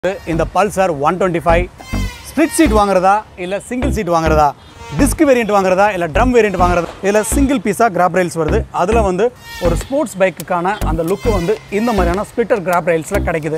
இந்த Pulsar one twenty five split seat வாங்குறதா இல்லை சிங்கிள் சீட் வாங்குறதா டிஸ்க் வேரியண்ட் வாங்குறதா இல்லை ட்ரம் வேரியண்ட் வாங்குறதா இதில் சிங்கிள் பீஸாக கிராப் ரயில்ஸ் வருது அதில் வந்து ஒரு ஸ்போர்ட்ஸ் பைக்குக்கான அந்த லுக்கு வந்து இந்த மாதிரியான ஸ்ப்ளிட்டர் கிராப் ரயில்ஸில் கிடைக்குது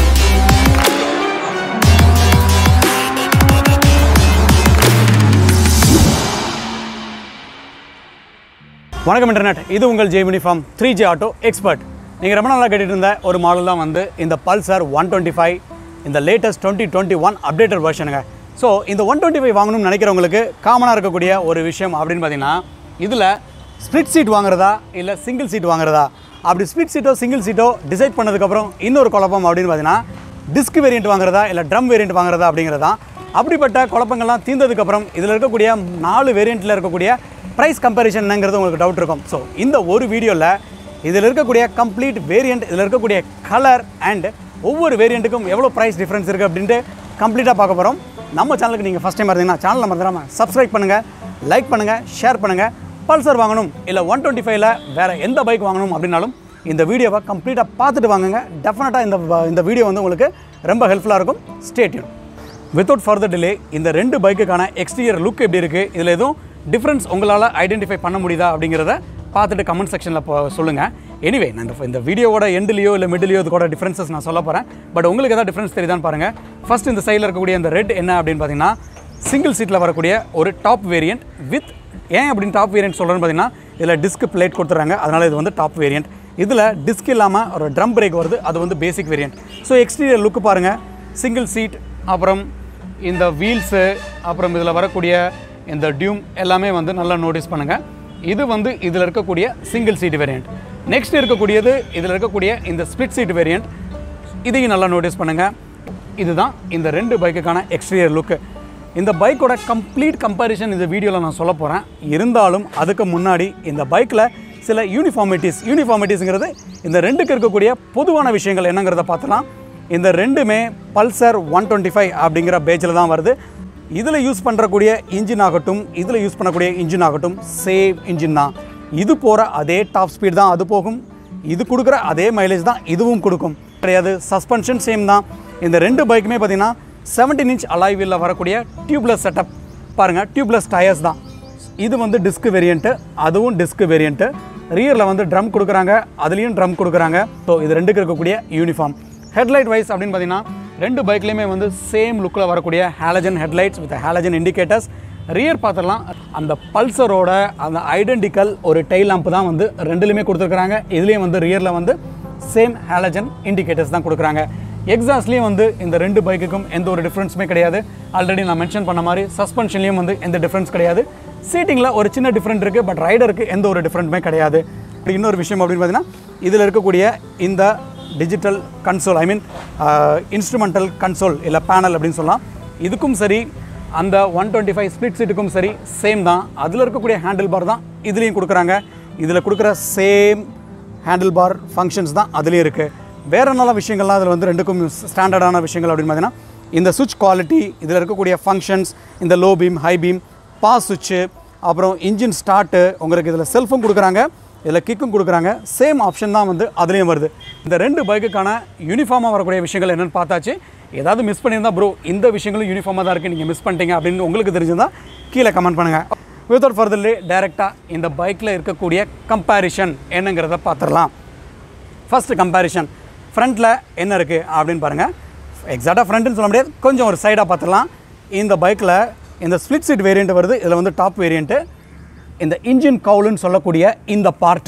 வணக்கம் இன்டர்நெட் இது உங்கள் ஜெய்மினி from three J auto expert நீங்கள் ரொம்ப நாளாக கேட்டுட்டு இருந்த ஒரு மாடல் தான் வந்து இந்த பல்சர் ஒன் டுவெண்ட்டி ஃபைவ் இந்த latest twenty twenty one updated வெர்ஷனுங்க ஸோ இந்த ஒன் டுவெண்ட்டி ஃபைவ் வாங்கணும்னு நினைக்கிறவங்களுக்கு காமனாக இருக்கக்கூடிய ஒரு விஷயம் அப்படின்னு பார்த்தீங்கன்னா இதில் ஸ்ப்ளிட் சீட் வாங்குறதா இல்லை சிங்கிள் சீட் வாங்குறதா அப்படி ஸ்ப்ளிட் சீட்டோ சிங்கிள் சீட்டோ டிசைட் பண்ணதுக்கப்புறம் இன்னொரு குழப்பம் அப்படின்னு பார்த்தீங்கன்னா டிஸ்க் வேரியண்ட் வாங்குறதா இல்லை ட்ரம் வேரியண்ட் வாங்குறதா அப்படிங்கிறதா அப்படிப்பட்ட குழப்பங்கள்லாம் தீர்ந்ததுக்கப்புறம் இதில் இருக்கக்கூடிய நாலு வேரியண்ட்டில் இருக்கக்கூடிய ப்ரைஸ் கம்பேரிஷன்ங்கிறது உங்களுக்கு டவுட் இருக்கும் ஸோ இந்த ஒரு வீடியோவில் இதில் இருக்கக்கூடிய கம்ப்ளீட் வேரியண்ட் இதில் இருக்கக்கூடிய கலர் அண்ட் ஒவ்வொரு வேரியண்ட்டுக்கும் எவ்வளோ ப்ரைஸ் டிஃப்ரென்ஸ் இருக்குது அப்படின்ட்டு கம்ப்ளீட்டாக பார்க்க போகிறோம் நம்ம சேனலுக்கு நீங்கள் ஃபஸ்ட் டைம் இருந்தீங்கன்னா சேனலை மறந்துடாமல் சப்ஸ்கிரைப் பண்ணுங்கள் லைக் பண்ணுங்கள் ஷேர் பண்ணுங்கள் பல்சர் வாங்கணும் இல்லை ஒன் டுவெண்ட்டி ஃபைவ்ல வேறு எந்த பைக் வாங்கணும் அப்படின்னாலும் இந்த வீடியோவை கம்ப்ளீட்டாக பார்த்துட்டு வாங்குங்க டெஃபினட்டாக இந்த வ- இந்த வீடியோ வந்து உங்களுக்கு ரொம்ப ஹெல்ப்ஃபுல்லாக இருக்கும் ஸ்டேட்யூன் வித்தவுட் ஃபர்தர் டிலே இந்த ரெண்டு பைக்குக்கான எக்ஸ்டீரியர் லுக் எப்படி இருக்குது இதில் எதுவும் டிஃப்ரென்ஸ் உங்களால் ஐடென்டிஃபை பண்ண முடியுதா அப்படிங்கிறத பார்த்துட்டு கமெண்ட் செக்ஷனில் சொல்லுங்கள் எனிவே நான் இந்த- இந்த வீடியோவோட எண்ட்லேயோ இல்லை மிடிலையோ இது கூட டிஃப்ரென்சஸ் நான் சொல்ல போகிறேன் பட் உங்களுக்கு எதாவது டிஃப்ரென்ஸ் தெரியுதான்னு பாருங்கள் ஃபர்ஸ்ட் இந்த சைடில் இருக்கக்கூடிய இந்த ரெட் என்ன அப்படின்னு பார்த்தீங்கன்னா சிங்கிள் சீட்டில் வரக்கூடிய ஒரு டாப் வேரியண்ட் வித் ஏன் அப்படின்னு டாப் வேரியண்ட் சொல்கிறேன்னு பார்த்தீங்கன்னா இதில் டிஸ்க் பிளேட் கொடுத்துறாங்க அதனால் இது வந்து டாப் வேரியண்ட் இதில் டிஸ்க் இல்லாமல் ஒரு ட்ரம் பிரேக் வருது அது வந்து basic variant so exterior look பாருங்கள் சிங்கிள் சீட் அப்புறம் இந்த வீல்ஸு அப்புறம் இதில் வரக்கூடிய இந்த டியூம் எல்லாமே வந்து நல்லா நோட்டீஸ் பண்ணுங்கள் இது வந்து இதில் இருக்கக்கூடிய சிங்கிள் சீட் வேரியண்ட் நெக்ஸ்ட் இருக்கக்கூடியது இதில் இருக்கக்கூடிய இந்த ஸ்ப்ளிட் சீட் வேரியண்ட் இதையும் நல்லா நோட்டீஸ் பண்ணுங்கள் இதுதான் இந்த ரெண்டு பைக்குக்கான எக்ஸ்டீரியர் லுக்கு இந்த பைக்கோட கம்ப்ளீட் கம்பேரிஷன் இந்த வீடியோவில் நான் சொல்ல போகிறேன் இருந்தாலும் அதுக்கு முன்னாடி இந்த பைக்கில் சில யூனிஃபார்மிட்டிஸ் யூனிஃபார்மிட்டிஸ்ங்கிறது இந்த ரெண்டுக்கு இருக்கக்கூடிய பொதுவான விஷயங்கள் என்னங்கிறத பார்த்துலாம் இந்த ரெண்டுமே பல்சர் ஒன் டுவெண்ட்டி ஃபைவ் அப்படிங்கிற பேஜில் தான் வருது இதில் யூஸ் பண்ணுறக்கூடிய இன்ஜின் ஆகட்டும் இதில் யூஸ் பண்ணக்கூடிய இன்ஜின் ஆகட்டும் சேம் இன்ஜின் தான் இது போகிற அதே டாப் ஸ்பீட் தான் அது போகும் இது கொடுக்குற அதே மைலேஜ் தான் இதுவும் கொடுக்கும் கிடையாது சஸ்பென்ஷன் சேம் தான் இந்த ரெண்டு பைக்குமே பார்த்தீங்கன்னா 17 இன்ச் அலாய்வில் வரக்கூடிய டியூப்லெஸ் செட்டப் பாருங்கள் டியூப்லெஸ் டயர்ஸ் தான் இது வந்து டிஸ்க் வேரியண்ட்டு அதுவும் டிஸ்க் வேரியண்ட்டு ரியரில் வந்து ட்ரம் கொடுக்குறாங்க அதுலேயும் ட்ரம் கொடுக்குறாங்க ஸோ இது ரெண்டுக்கு இருக்கக்கூடிய யூனிஃபார்ம் ஹெட்லைட் வைஸ் அப்படின்னு பார்த்தீங்கன்னா ரெண்டு பைக்லேயுமே வந்து சேம் லுக்கில் வரக்கூடிய halogen headlights with halogen indicators rear பார்த்துடலாம் அந்த பல்சரோட அந்த ஐடென்டிக்கல் ஒரு டெய்ல் லாம்ப் தான் வந்து ரெண்டுலையுமே கொடுத்துருக்குறாங்க இதுலேயும் வந்து ரியரில் வந்து சேம் ஹாலஜன் இண்டிகேட்டர்ஸ் தான் கொடுக்குறாங்க எக்ஸாஸ்ட்லேயும் வந்து இந்த ரெண்டு பைக்குக்கும் எந்த ஒரு டிஃப்ரென்ஸுமே கிடையாது ஆல்ரெடி நான் மென்ஷன் பண்ண மாதிரி சஸ்பென்ஷன்லேயும் வந்து எந்த டிஃப்ரென்ஸ் கிடையாது சீட்டிங்கில் ஒரு சின்ன டிஃப்ரெண்ட் இருக்குது பட் ரைடருக்கு எந்த ஒரு டிஃப்ரெண்ட்டுமே கிடையாது இப்படி இன்னொரு விஷயம் அப்படின்னு பார்த்தீங்கன்னா இதில் இருக்கக்கூடிய இந்த digital console I mean instrumental console இல்லை பேனல் அப்படின்னு சொல்லலாம் இதுக்கும் சரி அந்த ஒன் டுவெண்ட்டி ஃபைவ் ஸ்பிளிட் சீட்டுக்கும் சரி சேம் தான் அதில் இருக்கக்கூடிய ஹேண்டில் பார் தான் இதுலேயும் கொடுக்குறாங்க இதில் கொடுக்குற சேம் ஹேண்டில் பார் ஃபங்க்ஷன்ஸ் தான் அதுலேயும் இருக்குது வேறு நல்ல விஷயங்கள்லாம் அதில் வந்து ரெண்டுக்கும் ஸ்டாண்டர்டான விஷயங்கள் அப்படின்னு பார்த்தீங்கன்னா இந்த சுவிட்ச் குவாலிட்டி இதில் இருக்கக்கூடிய ஃபங்க்ஷன்ஸ் இந்த low beam high beam pass சுவிட்சு அப்புறம் இன்ஜின் ஸ்டார்ட்டு உங்களுக்கு இதில் செல்ஃபும் கொடுக்குறாங்க இதில் கிக்கும் கொடுக்குறாங்க சேம் ஆப்ஷன் தான் வந்து அதுலேயும் வருது இந்த ரெண்டு பைக்குக்கான யூனிஃபார்மாக வரக்கூடிய விஷயங்கள் என்னென்னு பார்த்தாச்சு ஏதாவது மிஸ் பண்ணியிருந்தா ப்ரோ இந்த விஷயங்களும் யூனிஃபார்மாக தான் இருக்குது நீங்கள் மிஸ் பண்ணிட்டீங்க அப்படின்னு உங்களுக்கு தெரிஞ்சிருந்தா கீழே கமெண்ட் பண்ணுங்கள் வித்தவுட் ஃபர்தர்லே டேரெக்டாக இந்த பைக்கில் இருக்கக்கூடிய கம்பேரிஷன் என்னங்கிறத பார்த்துடலாம் ஃபஸ்ட்டு கம்பேரிஷன் ஃப்ரண்ட்டில் என்ன இருக்குது அப்படின்னு பாருங்கள் எக்ஸாக்டாக ஃப்ரண்ட்டுன்னு சொல்ல முடியாது கொஞ்சம் ஒரு சைடாக பார்த்துடலாம் இந்த பைக்கில் இந்த ஸ்ப்ளிட் சீட் வேரியண்ட் வருது இதில் வந்து டாப் வேரியண்ட்டு இந்த இன்ஜின் கவுலுன்னு சொல்லக்கூடிய இந்த பார்ட்டு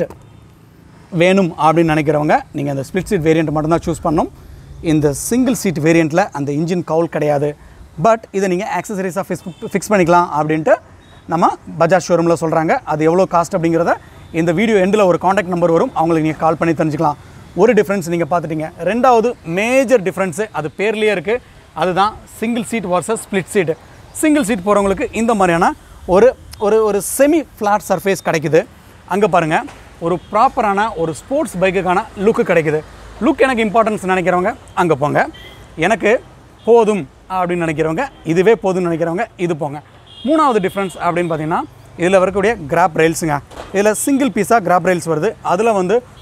வேணும் அப்படின்னு நினைக்கிறவங்க நீங்கள் அந்த ஸ்ப்ளிட் சீட் வேரியண்ட் மட்டும்தான் சூஸ் பண்ணணும் இந்த சிங்கிள் சீட் வேரியண்ட்டில் அந்த இன்ஜின் கவுல் கிடையாது பட் இதை நீங்கள் ஆக்சசரிஸாக ஃபிக்ஸ் ஃபிக்ஸ் பண்ணிக்கலாம் அப்படின்ட்டு நம்ம பஜாஜ் ஷோரூமில் சொல்கிறாங்க அது எவ்வளோ காஸ்ட் அப்படிங்கிறத இந்த வீடியோ எண்டில் ஒரு காண்டாக்ட் நம்பர் வரும் அவங்களுக்கு நீங்கள் கால் பண்ணி தெரிஞ்சுக்கலாம் ஒரு டிஃப்ரென்ஸ் நீங்கள் பார்த்துட்டீங்க ரெண்டாவது மேஜர் டிஃப்ரென்ஸு அது பேர்லேயே இருக்குது அதுதான் single seat versus split seat single seat போகிறவங்களுக்கு இந்த மாதிரியான ஒரு ஒரு ஒரு செமி ஃப்ளாட் சர்ஃபேஸ் கிடைக்குது அங்கே பாருங்கள் ஒரு ப்ராப்பரான ஒரு ஸ்போர்ட்ஸ் பைக்குக்கான லுக்கு கிடைக்குது லுக் எனக்கு இம்பார்ட்டன்ஸ் நினைக்கிறவங்க அங்கே போங்க எனக்கு போதும் அப்படின்னு நினைக்கிறவங்க இதுவே போதும்னு நினைக்கிறவங்க இது போங்க மூணாவது டிஃப்ரென்ஸ் அப்படின்னு பார்த்தீங்கன்னா இதில் வரக்கூடிய கிராப் ரயில்ஸுங்க இதில் சிங்கிள் பீஸாக கிராப் ரயில்ஸ் வருது அதில் வந்து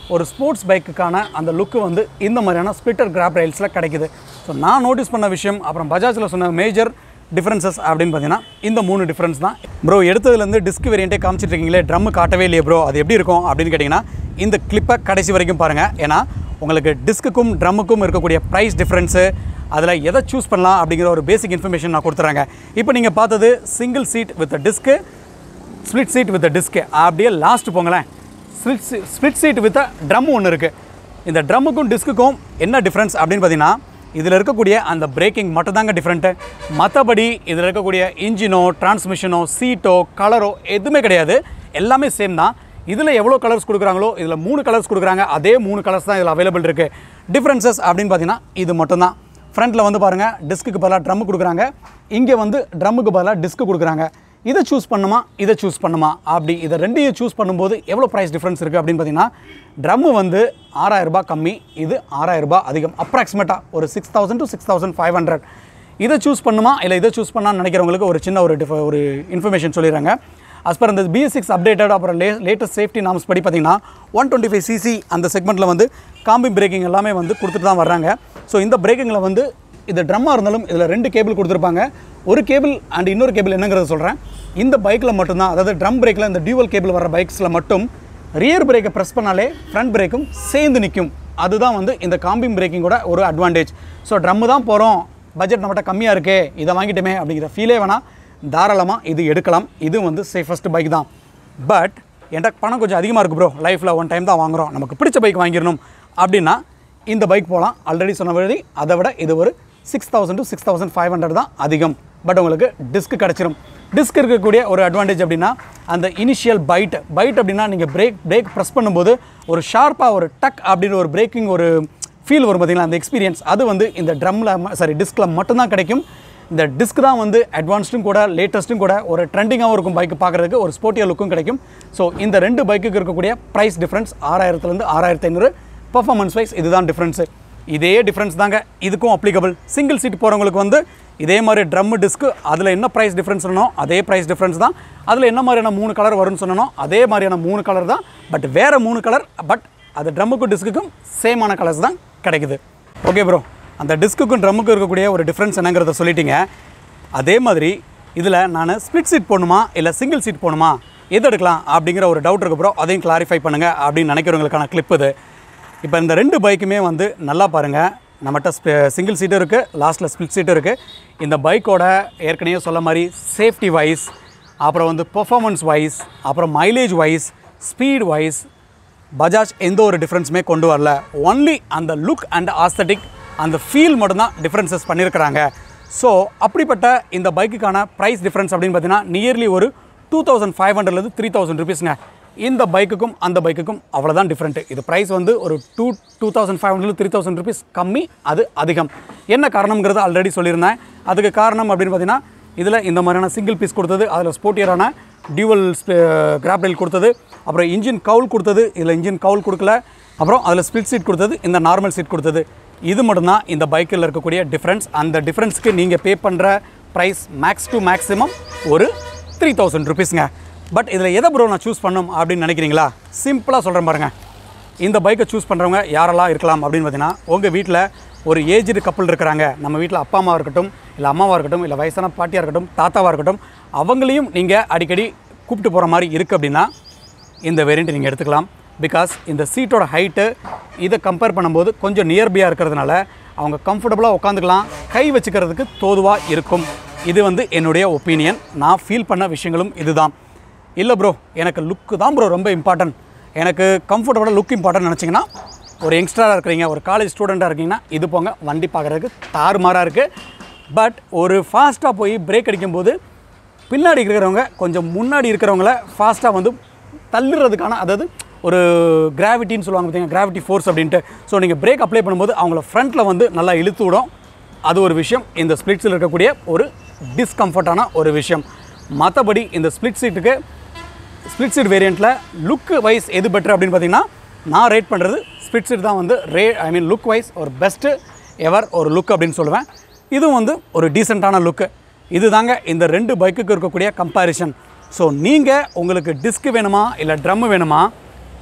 ஒரு ஸ்போர்ட்ஸ் பைக்குக்கான அந்த லுக்கு வந்து இந்த மாதிரியான ஸ்பிட்டர் கிராப் ரயில்ஸில் கிடைக்குது ஸோ நான் நோட்டீஸ் பண்ண விஷயம் அப்புறம் பஜாஜில் சொன்ன மேஜர் டிஃப்ரென்சஸ் அப்படின்னு பார்த்தீங்கன்னா இந்த மூணு டிஃப்ரென்ஸ் தான் ப்ரோ எடுத்ததுலேருந்து டிஸ்க் வேரியண்ட்டே காமிச்சிட்டு இருக்கீங்களே ட்ரம் காட்டவே இல்லையே ப்ரோ அது எப்படி இருக்கும் அப்படின்னு கேட்டிங்கன்னா இந்த கிளிப்பை கடைசி வரைக்கும் பாருங்கள் ஏன்னா உங்களுக்கு டிஸ்க்குக்கும் ட்ரம்முக்கும் இருக்கக்கூடிய ப்ரைஸ் டிஃப்ரென்ஸு அதில் எதை சூஸ் பண்ணலாம் அப்படிங்கிற ஒரு பேசிக் இன்ஃபர்மேஷன் நான் கொடுத்துறேங்க இப்போ நீங்கள் பார்த்தது single seat with disc split seat with disc அப்படியே லாஸ்ட் போங்களேன் split split seat with drum ஒன்று இருக்குது இந்த ட்ரம்முக்கும் டிஸ்க்குக்கும் என்ன டிஃப்ரென்ஸ் அப்படின்னு பார்த்தீங்கன்னா இதில் இருக்கக்கூடிய அந்த பிரேக்கிங் மட்டும் தாங்க டிஃப்ரெண்ட்டு மற்றபடி இதில் இருக்கக்கூடிய இன்ஜினோ டிரான்ஸ்மிஷனோ சீட்டோ கலரோ எதுவுமே கிடையாது எல்லாமே சேம் தான் இதில் எவ்வளோ கலர்ஸ் கொடுக்குறாங்களோ இதில் மூணு கலர்ஸ் கொடுக்குறாங்க அதே மூணு கலர்ஸ் தான் இதில் அவைலபிள் இருக்குது டிஃப்ரென்சஸ் அப்படின்னு பார்த்தீங்கன்னா இது மட்டும்தான் ஃப்ரண்ட்டில் வந்து பாருங்கள் டிஸ்க்கு பதிலாக ட்ரம் கொடுக்குறாங்க இங்கே வந்து ட்ரம்முக்கு பதிலாக டிஸ்க்கு கொடுக்குறாங்க இதை சூஸ் பண்ணுமா இதை சூஸ் பண்ணுமா அப்படி இதை ரெண்டையும் சூஸ் பண்ணும்போது எவ்வளோ ப்ரைஸ் டிஃப்ரென்ஸ் இருக்குது அப்படின்னு பார்த்தீங்கன்னா ட்ரம்மு வந்து ஆறாயிரம் ரூபாய் கம்மி இது ஆறாயிரம் ரூபாய் அதிகம் அப்ராக்சிமேட்டாக ஒரு six thousand to six thousand five hundred இதை சூஸ் பண்ணுமா இல்லை இதை சூஸ் பண்ணான்னு நினைக்கிறவங்களுக்கு ஒரு சின்ன ஒரு டிஃப ஒரு இன்ஃபர்மேஷன் சொல்லிடுறாங்க as per இந்த பிஎஸ் சிக்ஸ் அப்டேட்டட் அப்புறம் லே லேட்டஸ்ட் சேஃப்டி நாம்ஸ் படி பார்த்தீங்கன்னா ஒன் டுவெண்ட்டி ஃபைவ் சிசி அந்த செக்மெண்ட்டில் வந்து காம்பி பிரேக்கிங் எல்லாமே வந்து கொடுத்துட்டு தான் வர்றாங்க ஸோ இந்த பிரேக்கிங்கில் வந்து இது ட்ரம்மாக இருந்தாலும் இதில் ரெண்டு கேபிள் கொடுத்துருப்பாங்க ஒரு கேபிள் அண்ட் இன்னொரு கேபிள் என்னங்கிறத சொல்கிறேன் இந்த பைக்கில் மட்டும்தான் அதாவது ட்ரம் பிரேக்கில் இந்த டியூவல் கேபிள் வர பைக்ஸில் மட்டும் ரியர் பிரேக்கை ப்ரெஸ் பண்ணாலே ஃப்ரண்ட் பிரேக்கும் சேர்ந்து நிற்கும் அதுதான் வந்து இந்த காம்பிங் பிரேக்கிங்கோட ஒரு அட்வான்டேஜ் ஸோ ட்ரம்மு தான் போகிறோம் பட்ஜெட் நம்மகிட்ட கம்மியாக இருக்கே இதை வாங்கிட்டோமே அப்படிங்கிற ஃபீலே வேணால் தாராளமாக இது எடுக்கலாம் இது வந்து சேஃபஸ்ட் பைக் தான் பட் என்கிட்ட பணம் கொஞ்சம் அதிகமாக இருக்குது ப்ரோ லைஃப்பில் ஒன் டைம் தான் வாங்குறோம் நமக்கு பிடிச்ச பைக் வாங்கிடணும் அப்படின்னா இந்த பைக் போகலாம் ஆல்ரெடி சொன்ன மாதிரி அதை விட இது ஒரு six thousand to six thousand five hundred தான் அதிகம் பட் உங்களுக்கு டிஸ்க் கிடச்சிரும் டிஸ்க் இருக்கக்கூடிய ஒரு அட்வான்டேஜ் அப்படின்னா அந்த இனிஷியல் பைட் பைட் அப்படின்னா நீங்கள் பிரேக் பிரேக் ப்ரெஸ் பண்ணும்போது ஒரு ஷார்ப்பாக ஒரு டக் அப்படின்னு ஒரு பிரேக்கிங் ஒரு ஃபீல் வரும் பார்த்தீங்களா அந்த எக்ஸ்பீரியன்ஸ் அது வந்து இந்த ட்ரம்மில் சாரி டிஸ்கில் மட்டும்தான் கிடைக்கும் இந்த டிஸ்க் தான் வந்து அட்வான்ஸ்டும் கூட லேட்டஸ்ட்டும் கூட ஒரு ட்ரெண்டிங்காகவும் இருக்கும் பைக் பார்க்குறதுக்கு ஒரு ஸ்போர்ட்டியாக லுக்கும் கிடைக்கும் ஸோ இந்த ரெண்டு பைக்குக்கு இருக்கக்கூடிய ப்ரைஸ் டிஃப்ரென்ஸ் ஆறாயிரத்துலேருந்து ஆறாயிரத்தி ஐநூறு பர்ஃபார்மன்ஸ் வைஸ் இதுதான் டிஃப்ரென்ஸு இதே டிஃப்ரென்ஸ் தாங்க இதுக்கும் அப்ளிகபிள் சிங்கிள் சீட் போகிறவங்களுக்கு வந்து இதே மாதிரி ட்ரம் டிஸ்க்கு அதில் என்ன ப்ரைஸ் டிஃப்ரென்ஸ் சொன்னோம் அதே ப்ரைஸ் டிஃப்ரென்ஸ் தான் அதில் என்ன மாதிரியான மூணு கலர் வரும்னு சொன்னோம் அதே மாதிரியான மூணு கலர் தான் பட் வேறு மூணு கலர் பட் அது ட்ரம்முக்கும் டிஸ்க்குக்கும் சேமான கலர்ஸ் தான் கிடைக்குது ஓகே ப்ரோ அந்த டிஸ்க்குக்கும் ட்ரம்முக்கும் இருக்கக்கூடிய ஒரு டிஃப்ரென்ஸ் என்னங்கிறத சொல்லிட்டீங்க அதே மாதிரி இதில் நான் ஸ்பிளிட் சீட் போடணுமா இல்லை சிங்கிள் சீட் போகணுமா எது எடுக்கலாம் அப்படிங்கிற ஒரு டவுட் இருக்கு ப்ரோ அதையும் கிளாரிஃபை பண்ணுங்கள் அப்படின்னு நினைக்கிறவங்களுக்கான கிளிப் இது இப்போ இந்த ரெண்டு பைக்குமே வந்து நல்லா பாருங்கள் நம்மகிட்ட சிங்கிள் சீட்டும் இருக்குது லாஸ்ட்டில் ஸ்பிளிட் சீட்டும் இருக்குது இந்த பைக்கோட ஏற்கனவே சொல்ல மாதிரி சேஃப்டி வைஸ் அப்புறம் வந்து பெர்ஃபார்மன்ஸ் வைஸ் அப்புறம் mileage wise speed wise Bajaj எந்த ஒரு டிஃப்ரென்ஸுமே கொண்டு வரல ஒன்லி அந்த லுக் அண்ட் ஆஸ்தட்டிக் அந்த ஃபீல் மட்டும்தான் டிஃப்ரென்சஸ் பண்ணியிருக்கிறாங்க ஸோ அப்படிப்பட்ட இந்த பைக்குக்கான ப்ரைஸ் டிஃப்ரென்ஸ் அப்படின்னு பார்த்தீங்கன்னா நியர்லி ஒரு டூ தௌசண்ட் ஃபைவ் ஹண்ட்ரட்லேருந்து த்ரீ தௌசண்ட் ருபீஸ்ங்க இந்த பைக்குக்கும் அந்த பைக்குக்கும் அவ்வளோதான் டிஃப்ரெண்ட்டு இது ப்ரைஸ் வந்து ஒரு two two thousand five hundred three thousand rupees கம்மி அது அதிகம் என்ன காரணங்கிறது ஆல்ரெடி சொல்லியிருந்தேன் அதுக்கு காரணம் அப்படின்னு பார்த்தீங்கன்னா இதில் இந்த மாதிரியான சிங்கிள் பீஸ் கொடுத்தது அதில் ஸ்போர்ட்டியரான டியூவல் கிராப் ரயில் கொடுத்தது அப்புறம் இன்ஜின் கவுல் கொடுத்தது இதில் இன்ஜின் கவுல் கொடுக்கல அப்புறம் அதில் ஸ்பிளிட் சீட் கொடுத்தது இந்த நார்மல் சீட் கொடுத்தது இது மட்டும்தான் இந்த பைக்கில் இருக்கக்கூடிய டிஃப்ரென்ஸ் அந்த டிஃப்ரென்ஸ்க்கு நீங்கள் பே பண்ணுற ப்ரைஸ் மேக்ஸ் டு மேக்ஸிமம் ஒரு த்ரீ தௌசண்ட் ருபீஸுங்க பட் இதில் எதை ப்ரோ நான் சூஸ் பண்ணணும் அப்படின்னு நினைக்கிறீங்களா சிம்பிளாக சொல்கிறேன் பாருங்கள் இந்த பைக்கை சூஸ் பண்ணுறவங்க யாரெல்லாம் இருக்கலாம் அப்படின்னு பார்த்தீங்கன்னா உங்கள் வீட்டில் ஒரு ஏஜ்டு கப்பல் இருக்கிறாங்க நம்ம வீட்டில் அப்பா அம்மாவாக இருக்கட்டும் இல்லை அம்மாவாக இருக்கட்டும் இல்லை வயசான பாட்டியாக இருக்கட்டும் தாத்தாவாக இருக்கட்டும் அவங்களையும் நீங்கள் அடிக்கடி கூப்பிட்டு போகிற மாதிரி இருக்குது அப்படின்னா இந்த வேரியண்ட் நீங்கள் எடுத்துக்கலாம் பிகாஸ் இந்த சீட்டோட ஹைட்டு இதை கம்பேர் பண்ணும்போது கொஞ்சம் நியர்பையாக இருக்கிறதுனால அவங்க கம்ஃபர்டபுளாக உட்காந்துக்கலாம் கை வச்சுக்கிறதுக்கு தோதுவாக இருக்கும் இது வந்து என்னுடைய ஒப்பீனியன் நான் ஃபீல் பண்ண விஷயங்களும் இதுதான் இல்லை ப்ரோ எனக்கு லுக்கு தான் ப்ரோ ரொம்ப இம்பார்ட்டன்ட் எனக்கு கம்ஃபர்டபுளாக லுக் இம்பார்ட்டன்ட் நினச்சிங்கன்னா ஒரு யங்ஸ்டராக இருக்கிறீங்க ஒரு காலேஜ் ஸ்டூடெண்ட்டாக இருக்கீங்கன்னா இது போங்க வண்டி பார்க்குறதுக்கு தாறுமாறாக இருக்குது பட் ஒரு ஃபாஸ்ட்டாக போய் பிரேக் அடிக்கும்போது பின்னாடி இருக்கிறவங்க கொஞ்சம் முன்னாடி இருக்கிறவங்கள ஃபாஸ்ட்டாக வந்து தள்ளுறதுக்கான அதாவது ஒரு கிராவிட்டின்னு சொல்லுவாங்க பார்த்தீங்கன்னா கிராவிட்டி ஃபோர்ஸ் அப்படின்ட்டு ஸோ நீங்கள் பிரேக் அப்ளை பண்ணும்போது அவங்கள ஃப்ரண்ட்டில் வந்து நல்லா இழுத்து விடும் அது ஒரு விஷயம் இந்த ஸ்ப்ளிட்ஸில் இருக்கக்கூடிய ஒரு டிஸ்கம்ஃபர்ட்டான ஒரு விஷயம் மற்றபடி இந்த ஸ்ப்ளிட் சீட்டுக்கு ஸ்ப்ளிட் சீட் வேரியண்ட்டில் லுக்கு வைஸ் எது பெட்டர் அப்படின்னு பார்த்தீங்கன்னா நான் ரேட் பண்ணுறது ஸ்ப்ளிட் சீட் தான் வந்து ரே ஐ மீன் லுக் வைஸ் ஒரு பெஸ்ட்டு எவர் ஒரு லுக் அப்படின்னு சொல்லுவேன் இதுவும் வந்து ஒரு டீசெண்டான லுக்கு இது தாங்க இந்த ரெண்டு பைக்குக்கு இருக்கக்கூடிய கம்பேரிஷன் ஸோ நீங்கள் உங்களுக்கு டிஸ்க் வேணுமா இல்லை ட்ரம் வேணுமா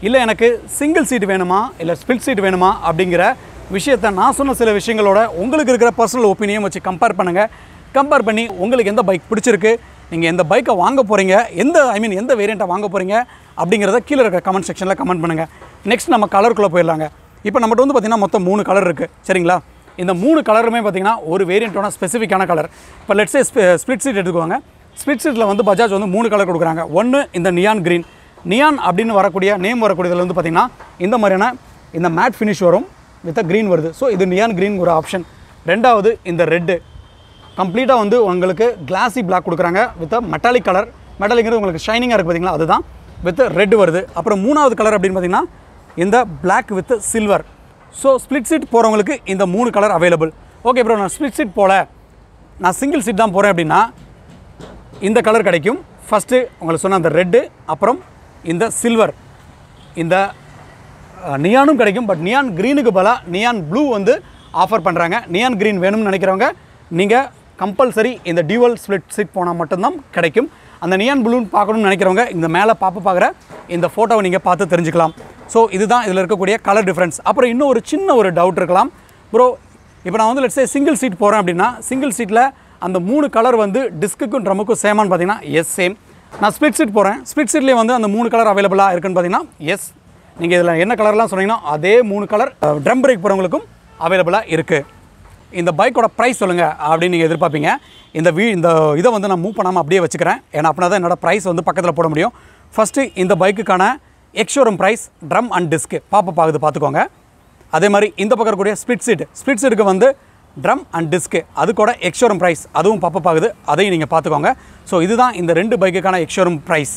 இல்லை எனக்கு சிங்கிள் சீட் வேணுமா இல்லை ஸ்பிளிட் சீட் வேணுமா அப்படிங்கிற விஷயத்தை நான் சொன்ன சில விஷயங்களோட உங்களுக்கு இருக்கிற பர்சனல் ஒப்பீனியன் வச்சு கம்பேர் பண்ணுங்கள் கம்பேர் பண்ணி உங்களுக்கு எந்த பைக் பிடிச்சிருக்கு நீங்கள் எந்த பைக்கை வாங்க போகிறீங்க எந்த ஐ மீன் எந்த வேரியண்ட்டை வாங்க போகிறீங்க அப்படிங்கிறத கீழே இருக்கிற கமெண்ட் செக்ஷனில் கமெண்ட் பண்ணுங்கள் நெக்ஸ்ட் நம்ம கலருக்குள்ளே போயிடலாங்க இப்போ நம்மகிட்ட வந்து பார்த்திங்கன்னா மொத்தம் மூணு கலர் இருக்குது சரிங்களா இந்த மூணு கலருமே பார்த்திங்கன்னா ஒரு வேரியண்ட்டோட ஸ்பெசிஃபிக்கான கலர் இப்போ லெட்ஸே ஸ்பிளிட் சீட் எடுத்துக்கோங்க ஸ்பிளிட் சீட்டில் வந்து பஜாஜ் வந்து மூணு கலர் கொடுக்குறாங்க ஒன்று இந்த நியான் க்ரீன் நியான் அப்படின்னு வரக்கூடிய நேம் வரக்கூடியதில் வந்து பார்த்திங்கன்னா இந்த மாதிரியான இந்த மேட் ஃபினிஷ் வரும் வித் க்ரீன் வருது ஸோ இது நியான் க்ரீன் ஒரு ஆப்ஷன் ரெண்டாவது இந்த ரெட்டு கம்ப்ளீட்டாக வந்து உங்களுக்கு கிளாசி பிளாக் கொடுக்குறாங்க வித் மெட்டாலிக் கலர் மெட்டாலிக்கிறது உங்களுக்கு ஷைனிங்காக இருக்குது பார்த்தீங்களா அதுதான் வித் ரெட் வருது அப்புறம் மூணாவது கலர் அப்படின்னு பார்த்தீங்கன்னா இந்த Black with silver so split seat போகிறவங்களுக்கு இந்த மூணு கலர் அவைலபிள் ஓகே ப்ரோ நான் ஸ்ப்ளிட் சீட் போல நான் சிங்கிள் சீட் தான் போகிறேன் அப்படின்னா இந்த கலர் கிடைக்கும் ஃபஸ்ட்டு உங்களுக்கு சொன்ன அந்த ரெட்டு அப்புறம் இந்த சில்வர் இந்த அஹ், நியானும் கிடைக்கும் பட் நியான் க்ரீனுக்கு பதிலாக நியான் ப்ளூ வந்து ஆஃபர் பண்ணுறாங்க நியான் க்ரீன் வேணும்னு நினைக்கிறவங்க நீங்கள் கம்பல்சரி இந்த டியூவல் ஸ்ப்ளிட் சீட் போனால் மட்டும்தான் கிடைக்கும் அந்த நியான் ப்ளூன்னு பார்க்கணும்னு நினைக்கிறவங்க இந்த மேலே பார்ப்ப பார்க்குற இந்த ஃபோட்டோவை நீங்கள் பார்த்து தெரிஞ்சுக்கலாம் ஸோ இதுதான் இதில் இருக்கக்கூடிய கலர் டிஃப்ரென்ஸ் அப்புறம் இன்னும் ஒரு சின்ன ஒரு டவுட் இருக்கலாம் ப்ரோ இப்போ நான் வந்து லெட்ஸே சிங்கிள் சீட் போகிறேன் அப்படின்னா சிங்கிள் சீட்டில் அந்த மூணு கலர் வந்து டிஸ்க்குக்கும் ட்ரமுக்கும் சேமான்னு பார்த்தீங்கன்னா எஸ் சேம் நான் ஸ்பிளிட் சீட் போகிறேன் ஸ்பிளிட் சீட்லேயே வந்து அந்த மூணு கலர் அவைலபிளாக இருக்குன்னு பார்த்தீங்கன்னா எஸ் நீங்கள் இதில் என்ன கலர்லாம் சொன்னீங்கன்னா அதே மூணு கலர் ட்ரம் பிரேக் போகிறவங்களுக்கும் அவைலபிளாக இருக்குது இந்த பைக்கோட ப்ரைஸ் சொல்லுங்கள் அப்படின்னு நீங்கள் எதிர்பார்ப்பீங்க இந்த வீ இந்த இதை வந்து நான் மூவ் பண்ணாமல் அப்படியே வச்சுக்கிறேன் ஏன்னா அப்படின்னா தான் என்னோட ப்ரைஸ் வந்து பக்கத்தில் போட முடியும் ஃபஸ்ட்டு இந்த பைக்குக்கான ex showroom price drum and disc பாப்பா பாகுது பார்த்துக்கோங்க அதே மாதிரி இந்த பக்கம் இருக்கக்கூடிய ஸ்பிளிட் சீட் ஸ்பிளிட் சீட்டுக்கு வந்து ட்ரம் அண்ட் டிஸ்க்கு அது கூட எக்ஷோரூம் ப்ரைஸ் அதுவும் பாப்பப் ஆகுது அதையும் நீங்கள் பார்த்துக்கோங்க ஸோ இதுதான் இந்த ரெண்டு பைக்குக்கான எக்ஷோரூம் ப்ரைஸ்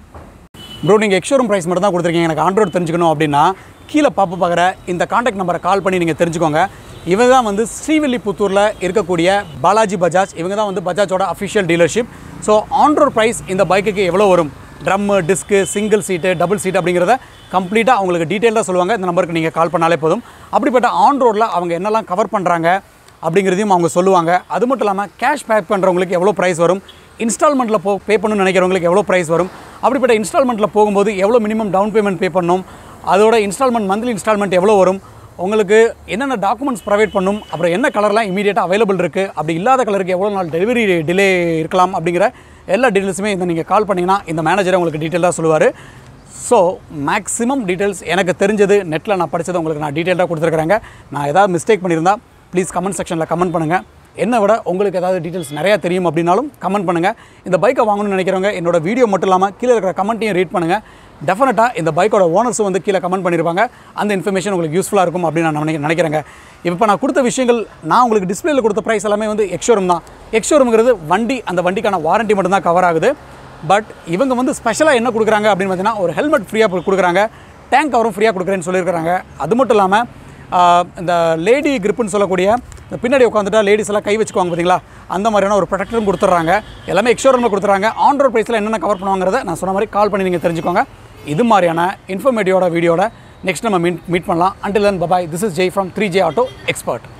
ப்ரோ நீங்கள் எக்ஷோரூம் ப்ரைஸ் மட்டும் தான் கொடுத்துருக்கீங்க எனக்கு ஆண்ட்ராய்டு தெரிஞ்சுக்கணும் அப்படின்னா கீழே பாப்ப பார்க்குற இந்த காண்டாக்ட் நம்பரை கால் பண்ணி நீங்கள் தெரிஞ்சுக்கோங்க இவங்க தான் வந்து ஸ்ரீவில்லிபுத்தூரில் இருக்கக்கூடிய பாலாஜி பஜாஜ் இவங்க தான் வந்து பஜாஜோட official dealership so on road price இந்த பைக்குக்கு எவ்வளோ வரும் drum disc single seat double seat அப்படிங்கிறத கம்ப்ளீட்டாக அவங்களுக்கு டீட்டெயிலாக சொல்லுவாங்க இந்த நம்பருக்கு நீங்கள் கால் பண்ணாலே போதும் அப்படிப்பட்ட ஆன் ரோடில் அவங்க என்னெல்லாம் கவர் பண்ணுறாங்க அப்படிங்கிறதையும் அவங்க சொல்லுவாங்க அது மட்டும் இல்லாமல் கேஷ் பேக் பண்ணுறவங்களுக்கு எவ்வளோ ப்ரைஸ் வரும் இன்ஸ்டால்மெண்ட்டில் போ பே பண்ணணும்னு நினைக்கிறவங்களுக்கு எவ்வளோ ப்ரைஸ் வரும் அப்படிப்பட்ட இன்ஸ்டால்மெண்ட்டில் போகும்போது எவ்வளோ மினிமம் டவுன் பேமெண்ட் பே பண்ணணும் அதோட இன்ஸ்டால்மெண்ட் மந்த்லி இன்ஸ்டால்மெண்ட் எவ்வளோ வரும் உங்களுக்கு என்னென்ன டாக்குமெண்ட்ஸ் ப்ரொவைட் பண்ணும் அப்புறம் என்ன கலர்லாம் இமீடியட்டாக அவைலபிள் இருக்குது அப்படி இல்லாத கலருக்கு எவ்வளோ நாள் டெலிவரி டிலே இருக்கலாம் அப்படிங்கிற எல்லா டீட்டெயில்ஸுமே இந்த நீங்கள் கால் பண்ணிங்கன்னா இந்த மேனேஜர் உங்களுக்கு டீட்டெயிலாக சொல்லுவார் ஸோ மேக்ஸிமம் டீட்டெயில்ஸ் எனக்கு தெரிஞ்சது நெட்டில் நான் படித்தது உங்களுக்கு நான் டீட்டெயிலாக கொடுத்துருக்குறேங்க நான் ஏதாவது மிஸ்டேக் பண்ணியிருந்தா ப்ளீஸ் கமெண்ட் செக்ஷனில் கமெண்ட் பண்ணுங்கள் என்னை விட உங்களுக்கு ஏதாவது டீட்டெயில்ஸ் நிறையா தெரியும் அப்படின்னாலும் கமெண்ட் பண்ணுங்கள் இந்த பைக்கை வாங்கணும்னு நினைக்கிறவங்க என்னோட வீடியோ மட்டும் இல்லாமல் கீழே இருக்கிற கமெண்ட்டையும் ரீட் பண்ணுங்கள் டெஃபினட்டாக இந்த பைக்கோட ஓனர்ஸும் வந்து கீழே கமெண்ட் பண்ணியிருப்பாங்க அந்த இன்ஃபர்மேஷன் உங்களுக்கு யூஸ்ஃபுல்லாக இருக்கும் அப்படின்னு நான் நினை- நினைக்கிறேங்க இப்போ நான் கொடுத்த விஷயங்கள் நான் உங்களுக்கு டிஸ்பிளேல கொடுத்த ப்ரைஸ் எல்லாமே வந்து எக்ஷோரூம் தான் எக்ஷோரூம்ங்கிறது வண்டி அந்த வண்டிக்கான வாரண்டி மட்டும்தான் கவர் ஆகுது பட் இவங்க வந்து ஸ்பெஷலாக என்ன கொடுக்குறாங்க அப்படின்னு பார்த்தீங்கன்னா ஒரு ஹெல்மெட் ஃப்ரீயாக கொடுக்குறாங்க டேங்க் கவரும் ஃப்ரீயாக கொடுக்குறேன்னு சொல்லியிருக்காங்க அது மட்டும் இல்லாமல் ஆஹ், இந்த லேடி gripன்னு சொல்லக்கூடிய இந்த பின்னாடி உட்காந்துட்டா லேடிஸ் எல்லாம் கை வச்சுக்குவாங்க பார்த்தீங்களா அந்த மாதிரியான ஒரு ப்ரொடக்டரும் கொடுத்துட்றாங்க எல்லாமே எக்ஷோரூமில் கொடுத்துட்றாங்க ஆன் ரோட் ப்ரைஸில் என்னென்ன கவர் பண்ணுவாங்கிறத நான் சொன்ன மாதிரி கால் பண்ணி நீங்கள் தெரிஞ்சுக்கோங்க இது மாதிரியான இன்ஃபர்மேட்டிவோட வீடியோட நெக்ஸ்ட் நம்ம மீட் மீட் பண்ணலாம் until then bye bye this is Jai from three J auto expert